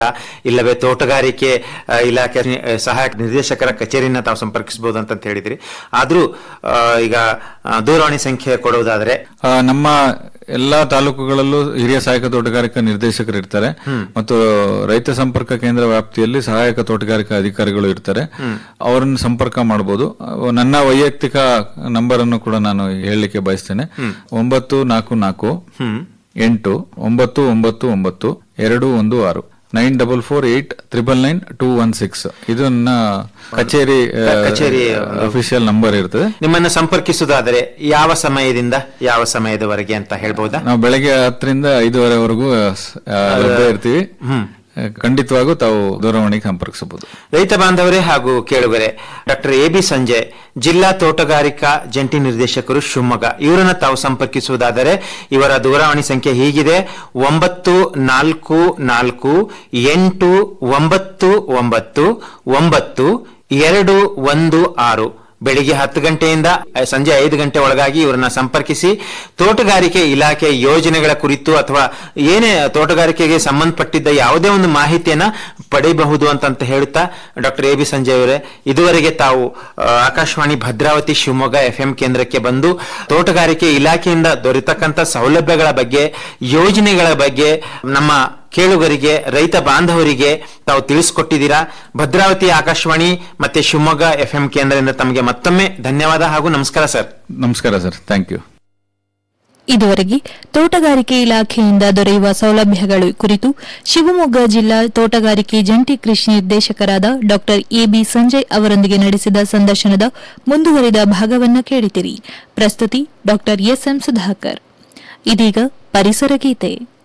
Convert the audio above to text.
ಇಲ್ಲವೇ ತೋಟಗಾರಿಕೆ ಆ, ಇಲಾಖೆ ಆ, ಸಹಾಯಕ ನಿರ್ದೇಶಕರ ಕಚೇರಿನ ತಾವು ಸಂಪರ್ಕಿಸಬಹುದು ಅಂತ ಹೇಳಿದ್ರಿ ಆದ್ರೂ ಆ, ಈಗ ಆ, ದೂರವಾಣಿ ಸಂಖ್ಯೆ ಕೊಡುವುದಾದ್ರೆ ಆ, ನಮ್ಮ ಎಲ್ಲಾ ತಾಲೂಕುಗಳಲ್ಲೂ ಹಿರಿಯ ಸಹಾಯಕ ತೋಟಗಾರಿಕಾ ನಿರ್ದೇಶಕರು ಇರ್ತಾರೆ ಮತ್ತು ರೈತ ಸಂಪರ್ಕ ಕೇಂದ್ರ ವ್ಯಾಪ್ತಿಯಲ್ಲಿ ಸಹಾಯಕ ತೋಟಗಾರಿಕಾ ಅಧಿಕಾರಿಗಳು ಇರ್ತಾರೆ ಅವರನ್ನು ಸಂಪರ್ಕ ಮಾಡಬಹುದು ಅಹ್, ನನ್ನ ವೈಯಕ್ತಿಕ ನಂಬರ್ ಅನ್ನು ಕೂಡ ನಾನು ಹೇಳಲಿಕ್ಕೆ ಬಯಸ್ತೇನೆ ಒಂಬತ್ತು ನಾಲ್ಕು ನಾಲ್ಕು ಎಂಟು ಒಂಬತ್ತು ಒಂಬತ್ತು ಒಂಬತ್ತು ಎರಡು ಒಂದು ಆರು nine double four eight triple nine two one six ಇದು ನನ್ನ ಕಚೇರಿ ಕಚೇರಿ, ಅಫಿಷಿಯಲ್ ನಂಬರ್ ಇರ್ತದೆ ನಿಮ್ಮನ್ನ ಸಂಪರ್ಕಿಸುವುದಾದರೆ ಯಾವ ಸಮಯದಿಂದ ಯಾವ ಸಮಯದವರೆಗೆ ಅಂತ ಹೇಳ್ಬಹುದಾ ನಾವು ಬೆಳಗ್ಗೆ ಹತ್ತರಿಂದ ಐದುವರೆವರೆಗೂ ಆ, ಲಭ್ಯ ಇರ್ತೀವಿ ಆ, ಖಂಡಿತವಾಗೂ ತಾವು ದೂರವಾಣಿಗೆ ಸಂಪರ್ಕಿಸಬಹುದು ರೈತ ಬಾಂಧವರೇ ಹಾಗೂ ಕೇಳುಗರೆ ಡಾಕ್ಟರ್ ಎ ಬಿ ಸಂಜಯ್ ಜಿಲ್ಲಾ ತೋಟಗಾರಿಕಾ ಜಂಟಿ ನಿರ್ದೇಶಕರು ಶಿವಮೊಗ್ಗ ಇವರನ್ನ ತಾವು ಸಂಪರ್ಕಿಸುವುದಾದರೆ ಇವರ ದೂರವಾಣಿ ಸಂಖ್ಯೆ ಹೀಗಿದೆ ಒಂಬತ್ತು ನಾಲ್ಕು ನಾಲ್ಕು ಎಂಟು ಒಂಬತ್ತು ಒಂಬತ್ತು ಒಂಬತ್ತು ಎರಡು ಒಂದು ಆರು ಬೆಳಿಗ್ಗೆ ಹತ್ತು ಗಂಟೆಯಿಂದ ಅಹ್, ಸಂಜೆ ಐದು ಗಂಟೆ ಒಳಗಾಗಿ ಇವರನ್ನ ಸಂಪರ್ಕಿಸಿ ತೋಟಗಾರಿಕೆ ಇಲಾಖೆ ಯೋಜನೆಗಳ ಕುರಿತು ಅಥವಾ ಏನೇ ತೋಟಗಾರಿಕೆಗೆ ಸಂಬಂಧಪಟ್ಟಿದ್ದ ಯಾವುದೇ ಒಂದು ಮಾಹಿತಿಯನ್ನ ಪಡೆಯಬಹುದು ಅಂತಂತ ಹೇಳುತ್ತಾ ಡಾಕ್ಟರ್ ಎ ಬಿ ಸಂಜಯ್ ಅವರೇ ಇದುವರೆಗೆ ತಾವು ಆ, ಆಕಾಶವಾಣಿ ಭದ್ರಾವತಿ ಶಿವಮೊಗ್ಗ ಎಫ್ ಕೇಂದ್ರಕ್ಕೆ ಬಂದು ತೋಟಗಾರಿಕೆ ಇಲಾಖೆಯಿಂದ ದೊರೆತಕ್ಕಂಥ ಸೌಲಭ್ಯಗಳ ಬಗ್ಗೆ ಯೋಜನೆಗಳ ಬಗ್ಗೆ ನಮ್ಮ ಕೇಳುಗರಿಗೆ ರೈತ ಬಾಂಧವರಿಗೆ ತಾವು ತಿಳಿಸಿಕೊಟ್ಟಿದ್ದೀರಾ ಭದ್ರಾವತಿ ಆಕಾಶವಾಣಿ ಮತ್ತೆ ಶಿವಮೊಗ್ಗ ಎಫ್ ಕೇಂದ್ರದಿಂದ ತಮಗೆ ಮತ್ತೊಮ್ಮೆ ಧನ್ಯವಾದ ಹಾಗೂ ನಮಸ್ಕಾರ ಸರ್ ನಮಸ್ಕಾರ ಸರ್ ಥ್ಯಾಂಕ್ ಯು ಇದುವರೆಗೆ ತೋಟಗಾರಿಕೆ ಇಲಾಖೆಯಿಂದ ದೊರೆಯುವ ಸೌಲಭ್ಯಗಳು ಕುರಿತು ಶಿವಮೊಗ್ಗ ಜಿಲ್ಲಾ ತೋಟಗಾರಿಕೆ ಜಂಟಿ ಕೃಷಿ ನಿರ್ದೇಶಕರಾದ ಡಾ ಎಬಿ ಸಂಜಯ್ ಅವರೊಂದಿಗೆ ನಡೆಸಿದ ಸಂದರ್ಶನದ ಮುಂದುವರಿದ ಭಾಗವನ್ನ ಕೇಳಿದಿರಿ ಪ್ರಸ್ತುತಿ ಡಾ ಎಸ್ಎಂ ಸುಧಾಕರ್ ಇದೀಗ ಪರಿಸರ ಗೀತೆ